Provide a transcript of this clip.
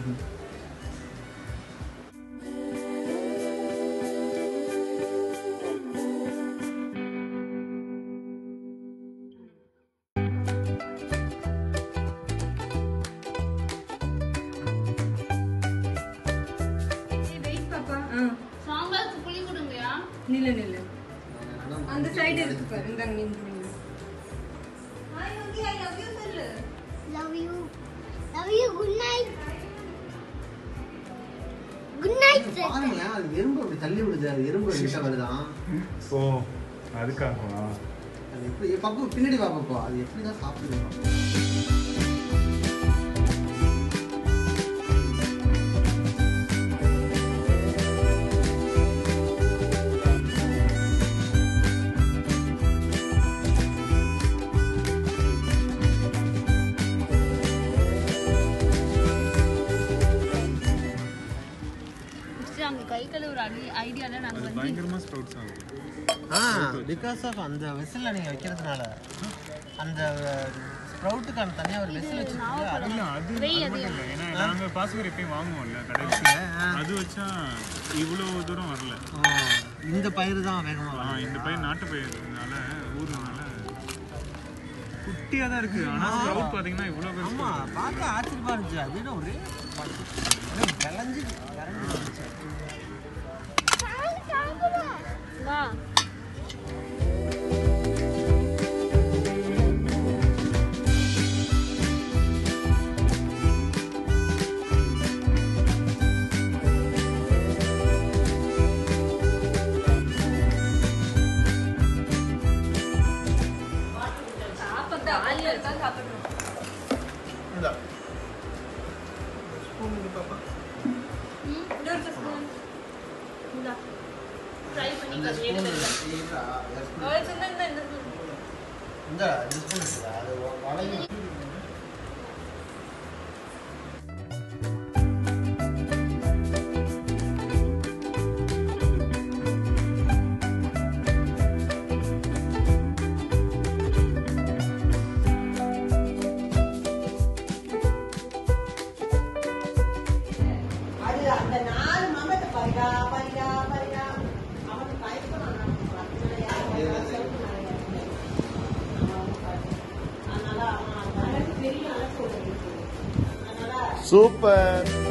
Wait பாப்பா ஆ சாம்பாருக்கு புளி கொடுங்கயா நில்லு நில்லு அந்த சைடு இருக்கு பாரு இந்தாங்க நீங்க நில்லு hi okay I love you சொல்லு Love you. Love you. Good night. Good night. sir. பாருங்களேன் அது எறும்பு அப்படி தள்ளி விடுது அது எறும்பு கிட்ட வருதான் ஓ அதுக்காகவா அது எப்படி பக்கம் பின்னாடி வா பாப்பா அது எப்படிதான் சாப்பிடுது சரி, அங்க கை கழுவுற ஐடியால நாங்க அது வந்து பயங்கரமா ஸ்ப்ரவுட்ஸ் ஆகுது ஆ பிகாஸ் ஆஃப் அந்த வெசில் நீங்க வைக்கிறதுனால அந்த ஸ்ப்ரவுட்டுக்கான தனியா ஒரு வெசில் வச்சிருக்கீங்க அது இல்ல அது அது வெய் மட்டும் இல்ல ஏன்னா நாங்க பாஸ்கர் எப்பயும் வாங்குவோம்ல கடைசி அது வச்சா இவ்வளவு தூரம் வரல ஓ, இந்த பயிர் தான் வேகமா ஆ, வரும். இந்த பயிர் நாட்டு பயிர்னால ஊர்னால குட்டியா தான் இருக்கு ஆனா ஸ்ப்ரவுட் பாத்தீங்கன்னா இவ்வளவு பெருசு ஆமா பார்க்க ஆச்சரியமா இருந்துச்சு அது என்ன ஒரே ஒரே விளைஞ்சு இறங்கி வந்துச்சு. வா சாப்பிட்டு ஆலியா இருக்கா சாப்பிடணும் இந்தா. இன்னொரு ஸ்பூன் ட்ரை பண்ணி இந்த பாரு, எது spoon வேணும். இருக்கா? இந்த spoon. ஒரு சின்ன இந்த இந்த spoon. இந்த இந்த spoon இருக்குதா? அது வ- வளைஞ்சு அது அந்த நாலு மகத்தை பரிடா பரிடா பரிடா அவனுக்கு பயப்படான் அதனால அவன் பெரிய அளவு அதனால சூப்பர்